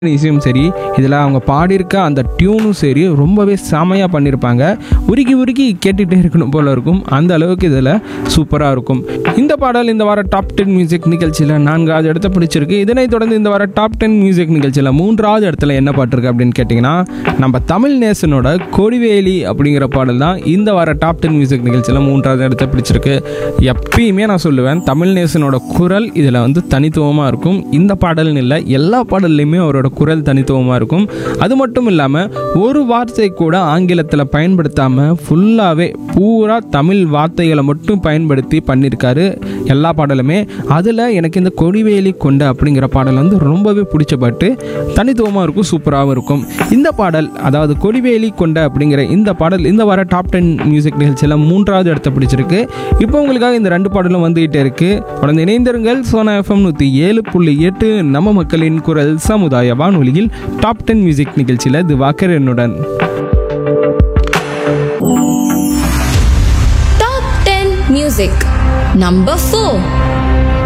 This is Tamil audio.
இசையும் சரி இதில் அவங்க பாடியிருக்க அந்த டியூனும் சரி ரொம்பவே செமையாக பண்ணியிருப்பாங்க உருகி உருகி கேட்டுகிட்டே இருக்கணும் போல இருக்கும் அந்த அளவுக்கு இதில் சூப்பராக இருக்கும் இந்த பாடல் இந்த வார டாப் டென் மியூசிக் நிகழ்ச்சியில் நான்காவது இடத்த பிடிச்சிருக்கு இதனைத் தொடர்ந்து இந்த வார டாப் டென் மியூசிக் நிகழ்ச்சியில் மூன்றாவது இடத்துல என்ன பாட்டு இருக்கு அப்படின்னு கேட்டிங்கன்னா நம்ம தமிழ் நேசனோட கொடிவேலி அப்படிங்கிற பாடல் தான் இந்த வார டாப் டென் மியூசிக் நிகழ்ச்சியில் மூன்றாவது இடத்த பிடிச்சிருக்கு எப்பயுமே நான் சொல்லுவேன் தமிழ் நேசனோட குரல் இதில் வந்து தனித்துவமாக இருக்கும் இந்த பாடல்னு இல்லை எல்லா பாடல்லையுமே அவரோட குரல் தனித்துவமாக இருக்கும் அது மட்டும் இல்லாமல் ஒரு வார்த்தை கூட ஆங்கிலத்தில் பயன்படுத்தாமல் ஃபுல்லாகவே பூரா தமிழ் வார்த்தைகளை மட்டும் பயன்படுத்தி பண்ணியிருக்காரு எல்லா பாடலுமே அதில் எனக்கு இந்த கொடிவேலி கொண்ட அப்படிங்கிற பாடல் வந்து ரொம்பவே பிடிச்ச பாட்டு தனித்துவமாக இருக்கும் சூப்பராகவும் இருக்கும் இந்த பாடல் அதாவது கொடிவேலி கொண்ட அப்படிங்கிற இந்த பாடல் இந்த வார டாப் டென் மியூசிக் நிகழ்ச்சியில் மூன்றாவது இடத்த பிடிச்சிருக்கு இப்போ உங்களுக்காக இந்த ரெண்டு பாடலும் வந்துகிட்டே இருக்கு தொடர்ந்து இணைந்திருங்கள் சோனா எஃப்எம் நூற்றி ஏழு புள்ளி எட்டு நம்ம மக்களின் குரல் சமுதாய வானொலியில் டாப் டென் மியூசிக் நிகழ்ச்சியில் திவாகர் என்னுடன் Top 10 Music Number 4